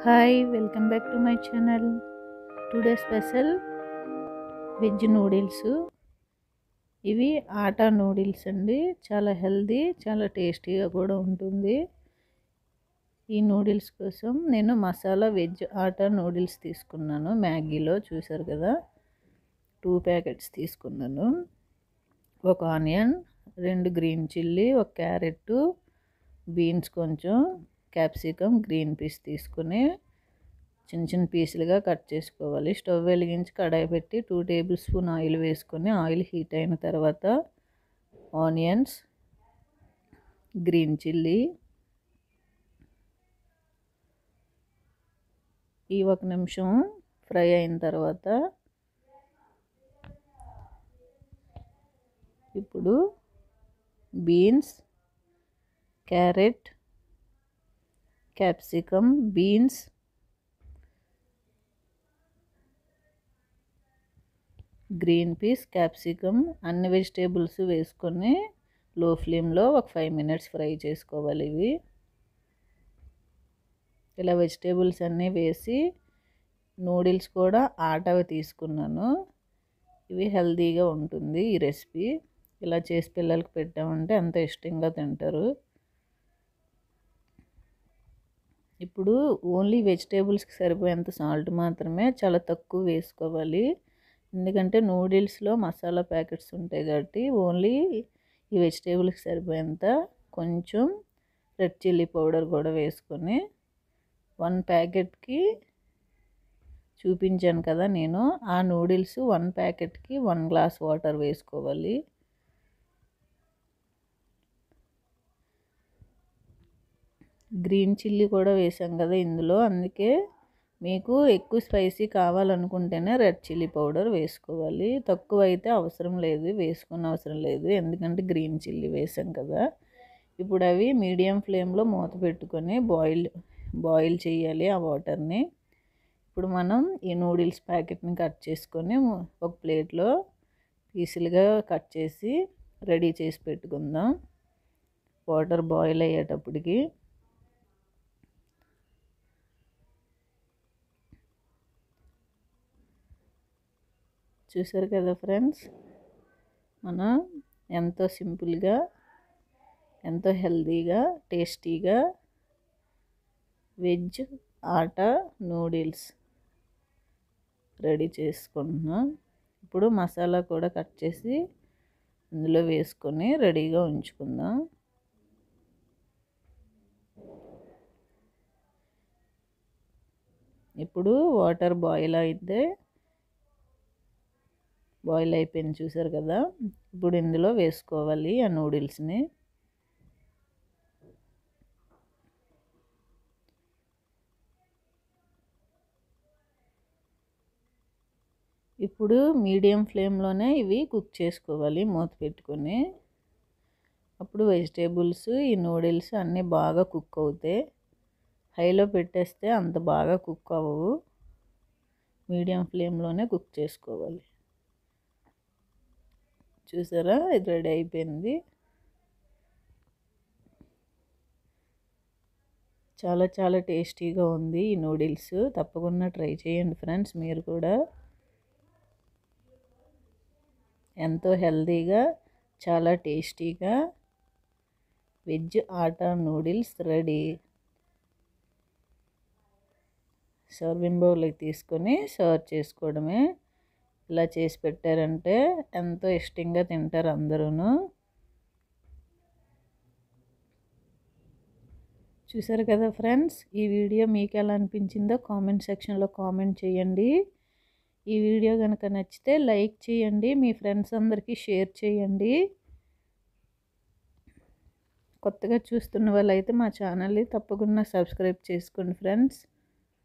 hi welcome back to my channel today special veg noodles ఇవి atta noodles అండి చాలా healthy చాలా టేస్టీగా కూడా ఉంటుంది ఈ నూడిల్స్ కోసం నేను మసాలా వెజ్ ఆటా నూడిల్స్ తీసుకున్నాను మ్యాగీలో చూసారు కదా టూ ప్యాకెట్స్ తీసుకున్నాను ఒక ఆనియన్ రెండు గ్రీన్ చిల్లీ ఒక క్యారెట్ బీన్స్ కొంచెం క్యాప్సికమ్ గ్రీన్ పీస్ తీసుకుని చిన్న చిన్న పీసులుగా కట్ చేసుకోవాలి స్టవ్ వెలిగించి కడాయి పెట్టి టూ టేబుల్ స్పూన్ ఆయిల్ వేసుకొని ఆయిల్ హీట్ అయిన తర్వాత ఆనియన్స్ గ్రీన్ చిల్లీ ఈ ఒక నిమిషం ఫ్రై అయిన తర్వాత ఇప్పుడు beans carrot capsicum beans green peas capsicum అన్ని వెజిటేబుల్స్ వేసుకొని లో ఫ్లేమ్లో ఒక ఫైవ్ మినిట్స్ ఫ్రై చేసుకోవాలి ఇవి ఇలా వెజిటేబుల్స్ అన్నీ వేసి నూడిల్స్ కూడా ఆటవి తీసుకున్నాను ఇవి హెల్తీగా ఉంటుంది ఈ రెసిపీ ఇలా చేసి పిల్లలకి పెట్టామంటే అంత ఇష్టంగా తింటారు ఇప్పుడు ఓన్లీ వెజిటేబుల్స్కి సరిపోయేంత సాల్ట్ మాత్రమే చాలా తక్కువ వేసుకోవాలి ఎందుకంటే నూడిల్స్లో మసాలా ప్యాకెట్స్ ఉంటాయి కాబట్టి ఓన్లీ ఈ వెజిటేబుల్కి సరిపోయేంత కొంచెం రెడ్ చిల్లీ పౌడర్ కూడా వేసుకొని వన్ ప్యాకెట్కి చూపించాను కదా నేను ఆ నూడిల్స్ వన్ ప్యాకెట్కి వన్ గ్లాస్ వాటర్ వేసుకోవాలి గ్రీన్ చిల్లీ కూడా వేసాం కదా ఇందులో అందుకే మీకు ఎక్కువ స్పైసీ కావాలనుకుంటేనే రెడ్ చిల్లీ పౌడర్ వేసుకోవాలి తక్కువ అయితే అవసరం లేదు వేసుకున్న అవసరం లేదు ఎందుకంటే గ్రీన్ చిల్లీ వేసాం కదా ఇప్పుడు అవి మీడియం ఫ్లేమ్లో మూత పెట్టుకొని బాయిల్ బాయిల్ చేయాలి ఆ వాటర్ని ఇప్పుడు మనం ఈ నూడిల్స్ ప్యాకెట్ని కట్ చేసుకొని ఒక ప్లేట్లో పీసులుగా కట్ చేసి రెడీ చేసి పెట్టుకుందాం వాటర్ బాయిల్ అయ్యేటప్పటికి చూసారు కదా ఫ్రెండ్స్ మనం ఎంతో సింపుల్గా ఎంతో హెల్తీగా టేస్టీగా వెజ్ ఆటా నూడిల్స్ రెడీ చేసుకుంటున్నాం ఇప్పుడు మసాలా కూడా కట్ చేసి అందులో వేసుకొని రెడీగా ఉంచుకుందాం ఇప్పుడు వాటర్ బాయిల్ అయితే బాయిల్ అయిపోయింది చూసారు కదా ఇప్పుడు ఇందులో వేసుకోవాలి ఆ నూడిల్స్ని ఇప్పుడు మీడియం ఫ్లేమ్లోనే ఇవి కుక్ చేసుకోవాలి మూత పెట్టుకొని అప్పుడు వెజిటేబుల్స్ ఈ నూడిల్స్ అన్నీ బాగా కుక్ అవుతాయి హైలో పెట్టేస్తే అంత బాగా కుక్ అవ్వవు మీడియం ఫ్లేమ్లోనే కుక్ చేసుకోవాలి చూసారా ఇది రెడీ అయిపోయింది చాలా చాలా టేస్టీగా ఉంది ఈ నూడిల్స్ తప్పకుండా ట్రై చేయండి ఫ్రెండ్స్ మీరు కూడా ఎంతో హెల్తీగా చాలా టేస్టీగా veg atta noodles ready serving బౌల్కి తీసుకొని సర్వ్ చేసుకోవడమే ఇలా చేసి పెట్టారంటే ఎంతో ఇష్టంగా తింటారు అందరూ చూసారు కదా ఫ్రెండ్స్ ఈ వీడియో మీకు ఎలా అనిపించిందో కామెంట్ సెక్షన్లో కామెంట్ చేయండి ఈ వీడియో కనుక నచ్చితే లైక్ చేయండి మీ ఫ్రెండ్స్ అందరికీ షేర్ చేయండి కొత్తగా చూస్తున్న వాళ్ళైతే మా ఛానల్ని తప్పకుండా సబ్స్క్రైబ్ చేసుకోండి friends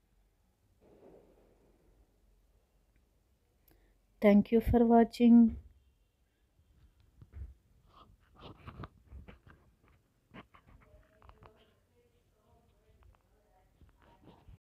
thank you for watching